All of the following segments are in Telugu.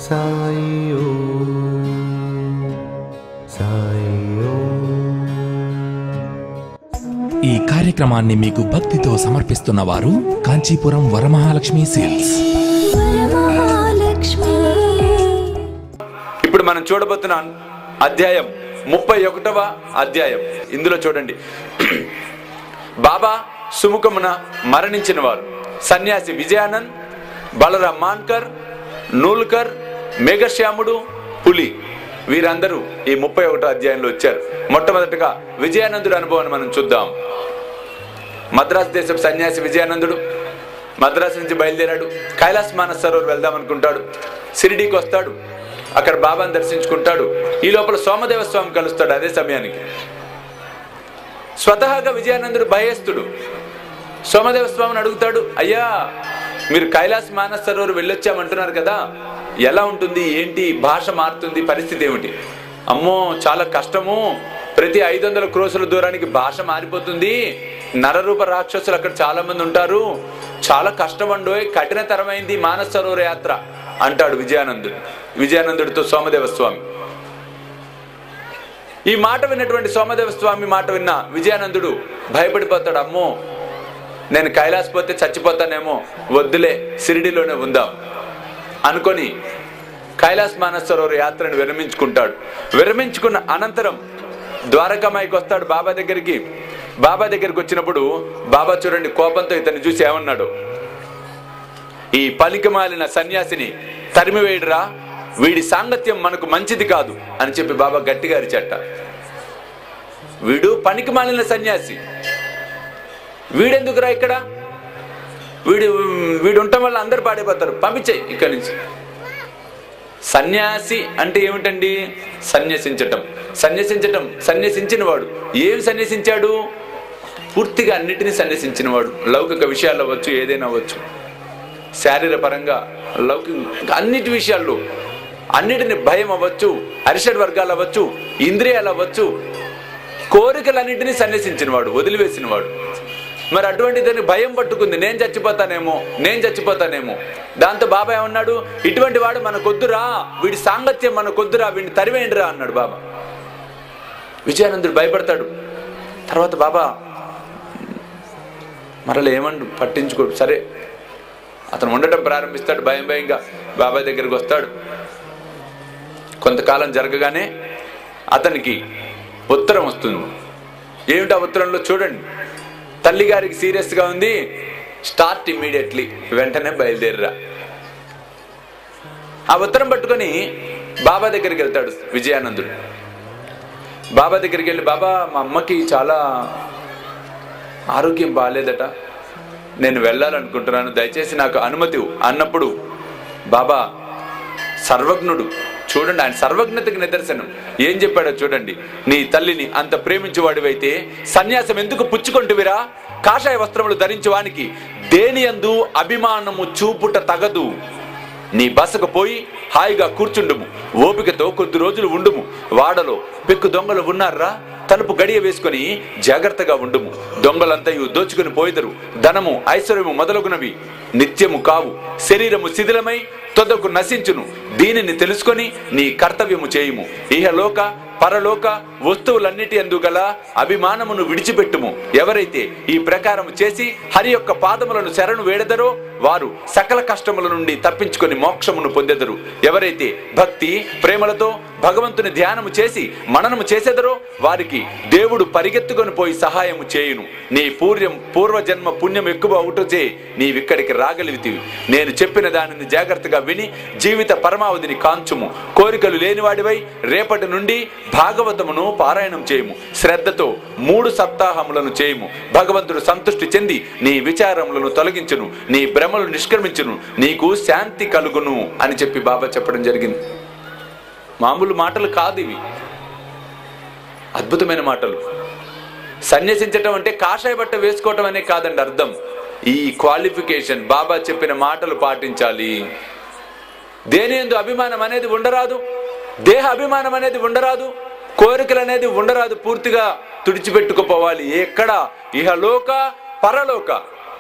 సాయి సాయి ఈ కార్యక్రమాన్ని మీకు భక్తితో సమర్పిస్తున్న వారు కాంచీపురం వరమహాలక్ష్మి సేల్స్ వరమహాలక్ష్మి ఇప్పుడు మనం చూడబోతున్న అధ్యాయం ముప్పై ఒకటవ అధ్యాయం ఇందులో చూడండి బాబా సుముఖమున మరణించిన వారు సన్యాసి విజయానంద్ బలరాం మాన్కర్ నూల్కర్ మేఘశ్యాముడు పులి వీరందరూ ఈ ముప్పై ఒకటో అధ్యాయంలో వచ్చారు మొట్టమొదటిగా విజయానందుడి అనుభవాన్ని మనం చూద్దాం మద్రాసు దేశం సన్యాసి విజయానందుడు మద్రాసు నుంచి బయలుదేరాడు కైలాస్ మానస్ సరోవర్ వెళ్దాం అనుకుంటాడు షిరిడీకి వస్తాడు అక్కడ బాబాను దర్శించుకుంటాడు ఈ లోపల సోమదేవ స్వామి కలుస్తాడు అదే సమయానికి స్వతహాగా విజయానందుడు భయస్తుడు సోమదేవ స్వామిని అడుగుతాడు అయ్యా మీరు కైలాస్ మానస్ సరోవర్ వెళ్ళొచ్చామంటున్నారు కదా ఎలా ఉంటుంది ఏంటి భాష మారుతుంది పరిస్థితి ఏమిటి అమ్మో చాలా కష్టము ప్రతి ఐదు వందల క్రోసుల దూరానికి భాష మారిపోతుంది నరరూప రాక్షసులు అక్కడ చాలా మంది ఉంటారు చాలా కష్టమండోయ్ కఠినతరమైంది మానస సరోవర యాత్ర అంటాడు విజయానందుడు విజయానందుడితో సోమదేవ స్వామి ఈ మాట విన్నటువంటి సోమదేవ స్వామి మాట విన్న విజయానందుడు భయపడిపోతాడు అమ్మో నేను కైలాస్ పోతే చచ్చిపోతానేమో వద్దులే సిరిడిలోనే ఉందాం అనుకొని కైలాస్ మానస సరోవర యాత్రను విరమించుకుంటాడు విరమించుకున్న అనంతరం ద్వారకామాయికి వస్తాడు బాబా దగ్గరికి బాబా దగ్గరికి వచ్చినప్పుడు బాబా చూడండి కోపంతో ఇతన్ని చూసి ఏమన్నాడు ఈ పలికిమాలిన సన్యాసిని తరిమివేయడురా వీడి సాంగత్యం మనకు మంచిది కాదు అని చెప్పి బాబా గట్టిగా అరిచట వీడు పనికి మాలిన సన్యాసి వీడెందుకురా ఇక్కడ వీడు వీడు ఉండటం వల్ల అందరు పాడైపోతారు పంపించేయి ఇక్కడి నుంచి సన్యాసి అంటే ఏమిటండి సన్యసించటం సన్యసించటం సన్యసించిన వాడు ఏమి సన్యసించాడు పూర్తిగా అన్నిటినీ సన్యసించిన వాడు లౌకిక విషయాలు అవ్వచ్చు ఏదైనా అవ్వచ్చు శారీర పరంగా లౌకిక అన్నిటి విషయాల్లో అన్నిటిని భయం అవ్వచ్చు అరిషడ్ వర్గాలు అవ్వచ్చు ఇంద్రియాలు అవ్వచ్చు కోరికలన్నింటినీ సన్యసించిన వాడు వదిలివేసిన వాడు మరి అటువంటి దాన్ని భయం పట్టుకుంది నేను చచ్చిపోతానేమో నేను చచ్చిపోతానేమో దాంతో బాబా ఏమన్నాడు ఇటువంటి వాడు మన కొద్దురా వీడి సాంగత్యం మన కొద్దురా వీడిని తరివేయండిరా అన్నాడు బాబా విజయానందుడు భయపడతాడు తర్వాత బాబా మరలా ఏమండు పట్టించుకోడు సరే అతను ఉండటం ప్రారంభిస్తాడు భయం భయంగా బాబాయ్ దగ్గరికి వస్తాడు కొంతకాలం జరగగానే అతనికి ఉత్తరం వస్తుంది ఏమిటి ఆ ఉత్తరంలో చూడండి తల్లి గారికి సీరియస్గా ఉంది స్టార్ట్ ఇమ్మీడియట్లీ వెంటనే బయలుదేరరా ఆ ఉత్తరం పట్టుకొని బాబా దగ్గరికి వెళ్తాడు విజయానందుడు బాబా దగ్గరికి వెళ్ళి బాబా మా అమ్మకి చాలా ఆరోగ్యం బాగాలేదట నేను వెళ్ళాలనుకుంటున్నాను దయచేసి నాకు అనుమతి ఇవ్వు." అన్నప్పుడు బాబా సర్వజ్ఞుడు చూడండి ఆయన సర్వజ్ఞతకి నిదర్శనం ఏం చెప్పాడో చూడండి నీ తల్లిని అంత ప్రేమించేవాడివైతే సన్యాసం ఎందుకు పుచ్చుకొంటివిరా కాషాయ వస్త్రములు ధరించేవానికి దేని యందు అభిమానము చూపుట తగదు నీ బసకు పోయి హాయిగా కూర్చుండుము ఓపికతో కొద్ది రోజులు ఉండుము వాడలో పెక్కు దొంగలు ఉన్నారా తలుపు గడియ వేసుకొని జాగ్రత్తగా ఉండుము దొంగలంతయు దోచుకుని పోయిదరు ధనము ఐశ్వర్యము మొదలగునవి నిత్యము కావు శరీరము శిథిలమై తొదకు నశించును దీనిని తెలుసుకొని నీ కర్తవ్యము చేయుము ఇహలోక పరలోక వస్తువులన్నిటి అందు గల అభిమానమును విడిచిపెట్టుము ఎవరైతే ఈ ప్రకారం చేసి హరి యొక్క పాదములను శరణు వేడదరో వారు సకల కష్టముల నుండి తప్పించుకొని మోక్షమును పొందెదరు ఎవరైతే భక్తి ప్రేమలతో భగవంతుని ధ్యానము చేసి మననము చేసేదరో వారికి దేవుడు పరిగెత్తుకొని పోయి సహాయము చేయును నీ పూర్యం పూర్వజన్మ పుణ్యం ఎక్కువ అవుటచే నీవిక్కడికి రాగలిగితివి నేను చెప్పిన దానిని జాగ్రత్తగా విని జీవిత పరమావధిని కాంచుము కోరికలు లేనివాడివై రేపటి నుండి భాగవతమును పారాయణం చేయము శ్రద్ధతో మూడు సప్తాహములను చేయము భగవంతుడు సంతృష్టి చెంది నీ విచారములను తొలగించును నీ భ్రమలు నిష్క్రమించును నీకు శాంతి కలుగును అని చెప్పి బాబా చెప్పడం జరిగింది మామూలు మాటలు కాదు ఇవి అద్భుతమైన మాటలు సన్యసించటం అంటే కాషాయ బట్ట వేసుకోవటం అనే కాదండి అర్థం ఈ క్వాలిఫికేషన్ బాబా చెప్పిన మాటలు పాటించాలి దేని ఎందు అభిమానం అనేది ఉండరాదు దేహ అభిమానం అనేది ఉండరాదు కోరికలు అనేది ఉండరాదు పూర్తిగా తుడిచిపెట్టుకుపోవాలి ఎక్కడ ఇహలోక పరలోక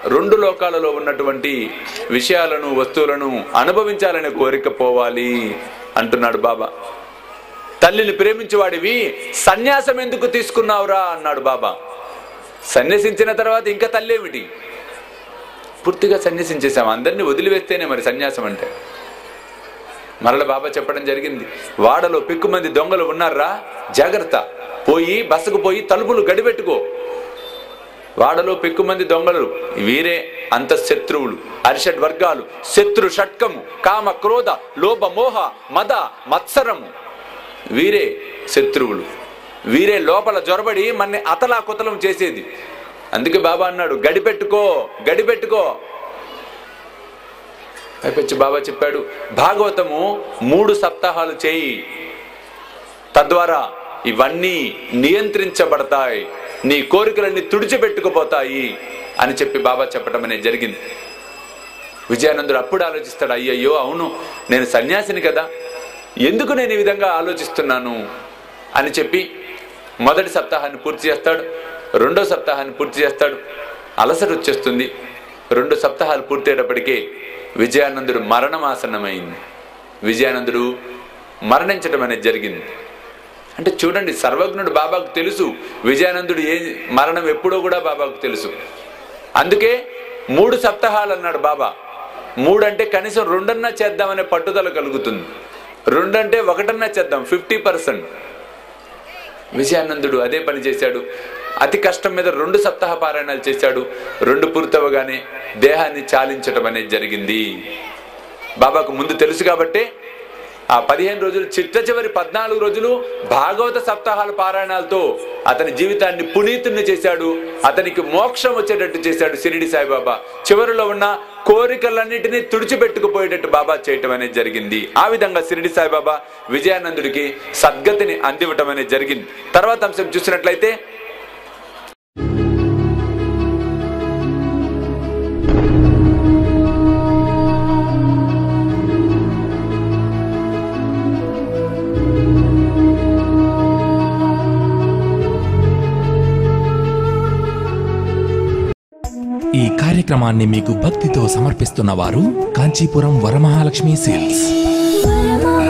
రెండు లోకాలలో ఉన్నటువంటి విషయాలను వస్తువులను అనుభవించాలనే కోరిక పోవాలి అంటున్నాడు బాబా తల్లిని ప్రేమించేవాడివి సన్యాసం ఎందుకు తీసుకున్నావురా అన్నాడు బాబా సన్యసించిన తర్వాత ఇంకా తల్లేమిటి పూర్తిగా సన్యసించేసాం అందరినీ వదిలివేస్తేనే మరి సన్యాసం అంటే మరల బాబా చెప్పడం జరిగింది వాడలో పిక్కుమంది దొంగలు ఉన్నారా జాగ్రత్త పోయి బస్సుకు పోయి తలుపులు గడిపెట్టుకో వాడలో పెక్కుమంది దొంగలు వీరే అంత శత్రువులు అరిషడ్ వర్గాలు శత్రు షట్కము కామ క్రోధ లోభ మోహ మద మత్సరము వీరే శత్రువులు వీరే లోపల జొరబడి మన్ని అతలా కుతలం చేసేది అందుకే బాబా అన్నాడు గడిపెట్టుకో గడిపెట్టుకో పైపెచ్చి బాబా చెప్పాడు భాగవతము మూడు సప్తాహాలు చేయి తద్వారా ఇవన్నీ నియంత్రించబడతాయి నీ కోరికలన్నీ తుడిచిపెట్టుకుపోతాయి అని చెప్పి బాబా చెప్పడం అనేది జరిగింది విజయానందుడు అప్పుడు ఆలోచిస్తాడు అయ్యయ్యో అవును నేను సన్యాసిని కదా ఎందుకు నేను ఈ విధంగా ఆలోచిస్తున్నాను అని చెప్పి మొదటి సప్తాహాన్ని పూర్తి చేస్తాడు రెండో సప్తాహాన్ని పూర్తి చేస్తాడు అలసట వచ్చేస్తుంది రెండు సప్తాహాలు పూర్తయ్యేటప్పటికే విజయానందుడు మరణమాసన్నమైంది విజయానందుడు మరణించడం అనేది జరిగింది అంటే చూడండి సర్వజ్ఞుడు బాబాకు తెలుసు విజయానందుడు ఏ మరణం ఎప్పుడో కూడా బాబాకు తెలుసు అందుకే మూడు సప్తాహాలు అన్నాడు బాబా మూడంటే కనీసం రెండన్నా చేద్దామనే పట్టుదల కలుగుతుంది రెండంటే ఒకటన్నా చేద్దాం ఫిఫ్టీ పర్సెంట్ విజయానందుడు అదే పని చేశాడు అతి కష్టం మీద రెండు సప్తాహ పారాయణాలు చేశాడు రెండు పూర్తవగానే దేహాన్ని చాలించటం అనేది జరిగింది బాబాకు ముందు తెలుసు కాబట్టే ఆ పదిహేను రోజులు చిట్ట చివరి పద్నాలుగు రోజులు భాగవత సప్తాహాల పారాయణాలతో అతని జీవితాన్ని పునీతుణ్ణి చేశాడు అతనికి మోక్షం వచ్చేటట్టు చేశాడు షిరిడి సాయిబాబా చివరిలో ఉన్న కోరికలన్నిటినీ తుడిచిపెట్టుకుపోయేటట్టు బాబా చేయటం అనేది జరిగింది ఆ విధంగా షిరిడి సాయిబాబా విజయానందుడికి సద్గతిని అందివ్వటం అనేది జరిగింది తర్వాత అంశం చూసినట్లయితే ఈ కార్యక్రమాన్ని మీకు భక్తితో సమర్పిస్తున్న వారు కాంచీపురం వరమహాలక్ష్మి సిల్స్ వరమా